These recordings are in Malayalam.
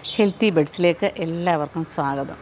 ഹെൽത്തി ബെഡ്സിലേക്ക് എല്ലാവർക്കും സ്വാഗതം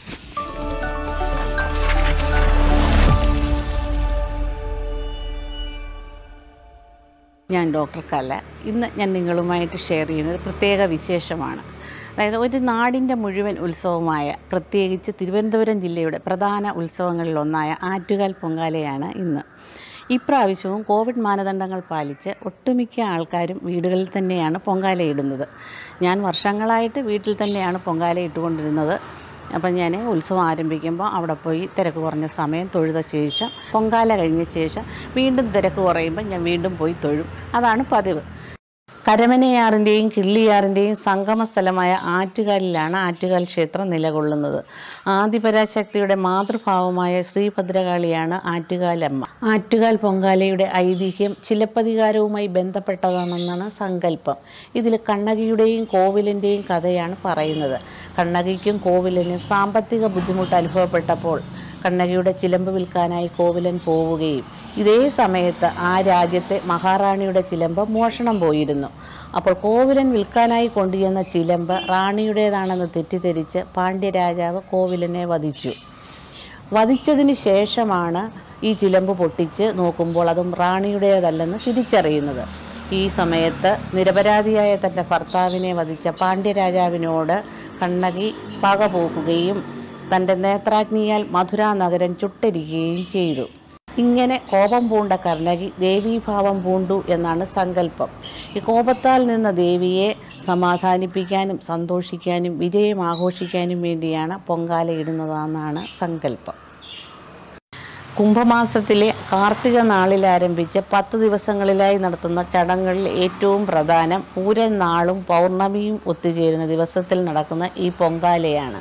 ഞാൻ ഡോക്ടർ കല ഇന്ന് ഞാൻ നിങ്ങളുമായിട്ട് ഷെയർ ചെയ്യുന്നത് പ്രത്യേക വിശേഷമാണ് അതായത് ഒരു നാടിൻ്റെ മുഴുവൻ ഉത്സവമായ പ്രത്യേകിച്ച് തിരുവനന്തപുരം ജില്ലയുടെ പ്രധാന ഉത്സവങ്ങളിലൊന്നായ ആറ്റുകാൽ പൊങ്കാലയാണ് ഇന്ന് ഇപ്രാവശ്യവും കോവിഡ് മാനദണ്ഡങ്ങൾ പാലിച്ച് ഒട്ടുമിക്ക ആൾക്കാരും വീടുകളിൽ തന്നെയാണ് പൊങ്കാലയിടുന്നത് ഞാൻ വർഷങ്ങളായിട്ട് വീട്ടിൽ തന്നെയാണ് പൊങ്കാല ഇട്ടുകൊണ്ടിരുന്നത് അപ്പം ഞാൻ ഉത്സവം ആരംഭിക്കുമ്പോൾ അവിടെ പോയി തിരക്ക് കുറഞ്ഞ സമയം തൊഴുത ശേഷം പൊങ്കാല കഴിഞ്ഞ ശേഷം വീണ്ടും തിരക്ക് കുറയുമ്പോൾ ഞാൻ വീണ്ടും പോയി തൊഴും അതാണ് പതിവ് കരമനയാറിൻ്റെയും കിള്ളിയാറിൻ്റെയും സംഗമ സ്ഥലമായ ആറ്റുകാലിലാണ് ആറ്റുകാൽ ക്ഷേത്രം നിലകൊള്ളുന്നത് ആദിപരാശക്തിയുടെ മാതൃഭാവമായ ശ്രീഭദ്രകാളിയാണ് ആറ്റുകാലമ്മ ആറ്റുകാൽ പൊങ്കാലയുടെ ഐതിഹ്യം ചിലപ്പതികാരവുമായി ബന്ധപ്പെട്ടതാണെന്നാണ് സങ്കല്പം ഇതിൽ കണ്ണകിയുടെയും കോവിലിൻ്റെയും കഥയാണ് പറയുന്നത് കണ്ണകിക്കും കോവിലിനും സാമ്പത്തിക ബുദ്ധിമുട്ട് അനുഭവപ്പെട്ടപ്പോൾ കണ്ണകിയുടെ ചിലമ്പ് വിൽക്കാനായി കോവിലൻ പോവുകയും ഇതേ സമയത്ത് ആ രാജ്യത്തെ മഹാറാണിയുടെ ചിലമ്പ് മോഷണം പോയിരുന്നു അപ്പോൾ കോവിലൻ വിൽക്കാനായി കൊണ്ടുചെന്ന ചിലമ്പ് റാണിയുടേതാണെന്ന് തെറ്റിദ്ധരിച്ച് പാണ്ഡ്യരാജാവ് കോവിലനെ വധിച്ചു വധിച്ചതിന് ശേഷമാണ് ഈ ചിലമ്പ് പൊട്ടിച്ച് നോക്കുമ്പോൾ അതും റാണിയുടേതല്ലെന്ന് തിരിച്ചറിയുന്നത് ഈ സമയത്ത് നിരപരാധിയായ തൻ്റെ ഭർത്താവിനെ വധിച്ച പാണ്ഡ്യരാജാവിനോട് കണ്ണകി പക പോക്കുകയും തൻ്റെ നേത്രാഗ്നിയാൽ മധുരാ നഗരം ചുട്ടരിക്കുകയും ചെയ്തു ഇങ്ങനെ കോപം പൂണ്ട കർണകി ദേവീഭാവം പൂണ്ടു എന്നാണ് സങ്കല്പം ഈ കോപത്താൽ നിന്ന ദേവിയെ സമാധാനിപ്പിക്കാനും സന്തോഷിക്കാനും വിജയം ആഘോഷിക്കാനും വേണ്ടിയാണ് പൊങ്കാല ഇടുന്നതെന്നാണ് സങ്കല്പം കുംഭമാസത്തിലെ കാർത്തിക നാളിൽ ആരംഭിച്ച് പത്ത് ദിവസങ്ങളിലായി നടത്തുന്ന ചടങ്ങുകളിൽ ഏറ്റവും പ്രധാനം പൂരൻ നാളും പൗർണമിയും ഒത്തുചേരുന്ന ദിവസത്തിൽ നടക്കുന്ന ഈ പൊങ്കാലയാണ്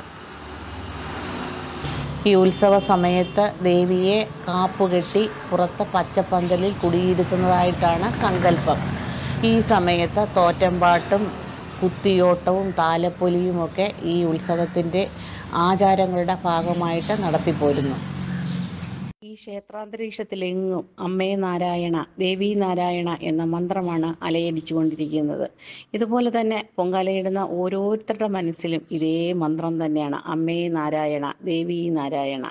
ഈ ഉത്സവ സമയത്ത് ദേവിയെ കാപ്പുകെട്ടി പുറത്ത് പച്ചപ്പന്തലിൽ കുടിയിരുത്തുന്നതായിട്ടാണ് സങ്കല്പം ഈ സമയത്ത് തോറ്റമ്പാട്ടും കുത്തിയോട്ടവും താലപ്പൊലിയുമൊക്കെ ഈ ഉത്സവത്തിൻ്റെ ആചാരങ്ങളുടെ ഭാഗമായിട്ട് നടത്തിപ്പോരുന്നു ഈ ക്ഷേത്രാന്തരീക്ഷത്തിലെങ്ങും അമ്മേ നാരായണ ദേവി നാരായണ എന്ന മന്ത്രമാണ് അലയടിച്ചുകൊണ്ടിരിക്കുന്നത് ഇതുപോലെ തന്നെ പൊങ്കാലയിടുന്ന ഓരോരുത്തരുടെ മനസ്സിലും ഇതേ മന്ത്രം തന്നെയാണ് അമ്മേ നാരായണ ദേവി നാരായണ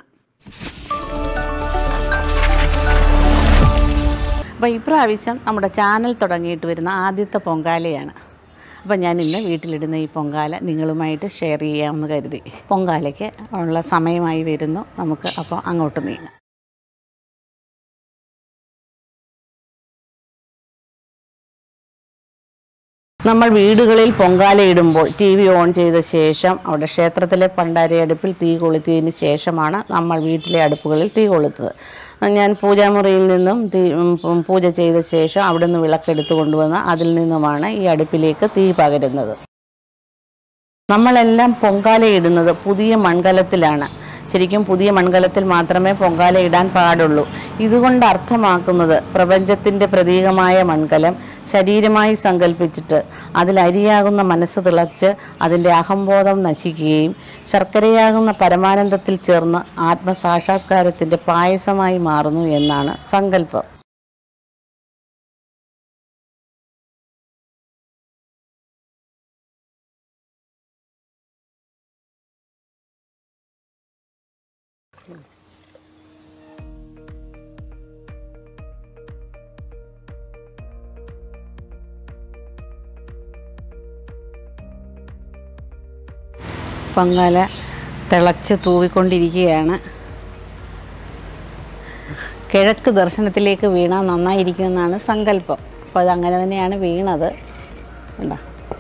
അപ്പോൾ ഇപ്രാവശ്യം നമ്മുടെ ചാനൽ തുടങ്ങിയിട്ട് വരുന്ന ആദ്യത്തെ പൊങ്കാലയാണ് അപ്പോൾ ഞാൻ ഇന്ന് വീട്ടിലിടുന്ന ഈ പൊങ്കാല നിങ്ങളുമായിട്ട് ഷെയർ ചെയ്യാമെന്ന് കരുതി പൊങ്കാലയ്ക്ക് ഉള്ള സമയമായി വരുന്നു നമുക്ക് അപ്പോൾ അങ്ങോട്ട് നീങ്ങാം നമ്മൾ വീടുകളിൽ പൊങ്കാലയിടുമ്പോൾ ടി വി ഓൺ ചെയ്ത ശേഷം അവിടെ ക്ഷേത്രത്തിലെ പണ്ടാരി അടുപ്പിൽ തീ കൊളുത്തിയതിന് ശേഷമാണ് നമ്മൾ വീട്ടിലെ അടുപ്പുകളിൽ തീ കൊളുത്തത് ഞാൻ പൂജാമുറിയിൽ നിന്നും തീ ഉം, പൂജ ചെയ്ത ശേഷം അവിടെ നിന്ന് വിളക്കെടുത്ത് കൊണ്ടുവന്ന് അതിൽ നിന്നുമാണ് ഈ അടുപ്പിലേക്ക് തീ പകരുന്നത് നമ്മളെല്ലാം പൊങ്കാലയിടുന്നത് പുതിയ മൺകലത്തിലാണ് ശരിക്കും പുതിയ മൺകലത്തിൽ മാത്രമേ പൊങ്കാല ഇടാൻ പാടുള്ളൂ ഇതുകൊണ്ട് അർത്ഥമാക്കുന്നത് പ്രപഞ്ചത്തിൻ്റെ പ്രതീകമായ മൺകലം ശരീരമായി സങ്കല്പിച്ചിട്ട് അതിൽ അരിയാകുന്ന മനസ്സ് തിളച്ച് അതിൻ്റെ അഹംബോധം നശിക്കുകയും ശർക്കരയാകുന്ന പരമാനന്ദത്തിൽ ചേർന്ന് ആത്മസാക്ഷാത്കാരത്തിൻ്റെ പായസമായി മാറുന്നു എന്നാണ് സങ്കല്പം പൊങ്കാല തിളച്ച് തൂവിക്കൊണ്ടിരിക്കുകയാണ് കിഴക്ക് ദർശനത്തിലേക്ക് വീണാൽ നന്നായിരിക്കുമെന്നാണ് സങ്കല്പം അപ്പോൾ അത് അങ്ങനെ തന്നെയാണ് വീണത് കണ്ടോ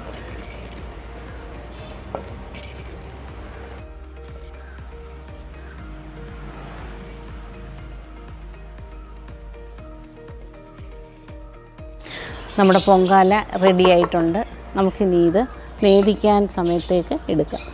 നമ്മുടെ പൊങ്കാല റെഡി ആയിട്ടുണ്ട് നമുക്കിനി ഇത് നേദിക്കാൻ സമയത്തേക്ക് എടുക്കാം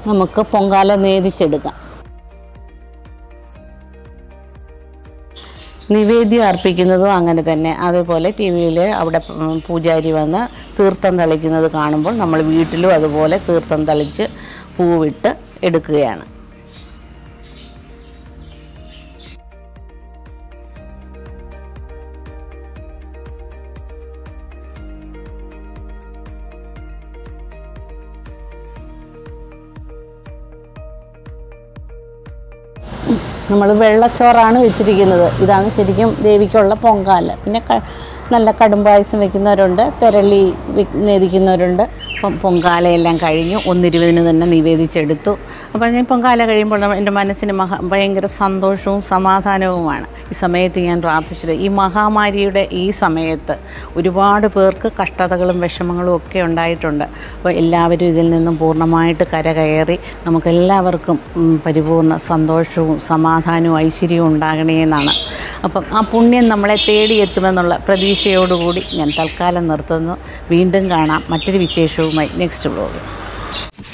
നമുക്ക് പൊങ്കാല നേദിച്ചെടുക്കാം നിവേദ്യം അർപ്പിക്കുന്നതും അങ്ങനെ തന്നെ അതേപോലെ ടി വിയിൽ അവിടെ ഉം, പൂജാരി വന്ന് തീർത്ഥം തളിക്കുന്നത് കാണുമ്പോൾ നമ്മൾ വീട്ടിലും അതുപോലെ തീർത്ഥം തളിച്ച് പൂവിട്ട് എടുക്കുകയാണ് നമ്മൾ വെള്ളച്ചോറാണ് വെച്ചിരിക്കുന്നത് ഇതാണ് ശരിക്കും ദേവിക്കുള്ള പൊങ്കാല പിന്നെ ക- നല്ല കടുംപായസം വെക്കുന്നവരുണ്ട് പെരളി വെ- നേദിക്കുന്നവരുണ്ട് അപ്പം പൊങ്കാലയെല്ലാം കഴിഞ്ഞു ഒന്നിരുപതിന് തന്നെ നിവേദിച്ചെടുത്തു അപ്പോൾ ഞാൻ പൊങ്കാല കഴിയുമ്പോൾ നമ്മ- എൻ്റെ മനസ്സിന് മഹ ഭയങ്കര സന്തോഷവും സമാധാനവുമാണ് ഈ സമയത്ത് ഞാൻ പ്രാർത്ഥിച്ചത് ഈ മഹാമാരിയുടെ ഈ സമയത്ത് ഒരുപാട് പേർക്ക് കഷ്ടതകളും വിഷമങ്ങളും ഒക്കെ ഉണ്ടായിട്ടുണ്ട് അപ്പോൾ എല്ലാവരും ഇതിൽ നിന്നും പൂർണ്ണമായിട്ട് കരകയറി നമുക്കെല്ലാവർക്കും ഉം, പരിപൂർണ്ണ സന്തോഷവും സമാധാനവും ഐശ്വര്യവും ഉണ്ടാകണേ എന്നാണ് അപ്പം ആ പുണ്യം നമ്മളെ തേടിയെത്തുമെന്നുള്ള പ്രതീക്ഷയോടുകൂടി ഞാൻ തൽക്കാലം നിർത്തുന്നു വീണ്ടും കാണാം മറ്റൊരു വിശേഷവുമായി നെക്സ്റ്റ് വ്ലോഗ്